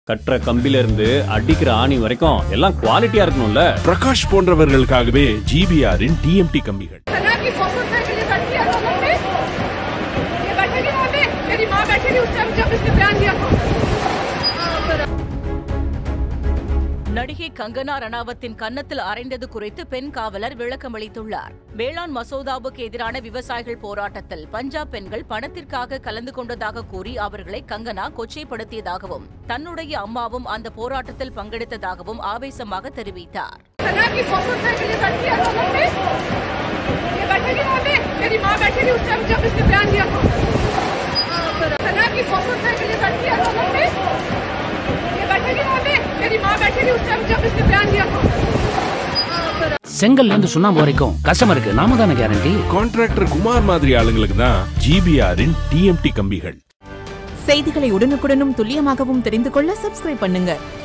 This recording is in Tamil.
கட்டுற கம்பில இருந்து அடிக்கிற ஆணி வரைக்கும் எல்லாம் குவாலிட்டியா இருக்கணும்ல பிரகாஷ் போன்றவர்களுக்காகவே ஜிபிஆரின் டிஎம்டி கம்பிகள் सना की सौ सौ रुपए के लिए बैठी है लोगों पे ये बैठेगी वहाँ पे मेरी माँ बैठी थी उस टाइम जब इसने बयान दिया था நடிகை கங்கனா ரணாவத்தின் கன்னத்தில் அறைந்தது குறித்து பெண் காவலர் விளக்கமளித்துள்ளார் வேளாண் மசோதாவுக்கு எதிரான விவசாயிகள் போராட்டத்தில் பஞ்சாப் பெண்கள் பணத்திற்காக கலந்து கொண்டதாக கூறி அவர்களை கங்கனா கொச்சைப்படுத்தியதாகவும் தன்னுடைய அம்மாவும் அந்த போராட்டத்தில் பங்கெடுத்ததாகவும் ஆவேசமாக தெரிவித்தார் सना की सौ सौ रुपए के लिए बैठी है लोगों पे ये बैठेगी वहाँ पे मेरी माँ बैठी थी उस टाइम जब इसने बयान दिया था सना की सौ सौ रुपए के लिए बैठी है लोगों पे ये बैठेगी वहाँ पे मेरी माँ बैठी थी उस टाइम जब इसने बयान दिया था செங்கல்ல இருந்து சுண்ணாம்பு வரைக்கும் கஸ்டமருக்கு நாம தானே கேரண்டி கான்ட்ராக்டர் குமார் மாதிரி ஆளுங்களுக்கு தான் ஜிபிஆரின் டிஎம்டி கம்பிகள் செய்திகளை உடனுக்குடனும் துல்லியமாகவும் தெரிந்து கொள்ள சப்ஸ்கிரைப் பண்ணுங்க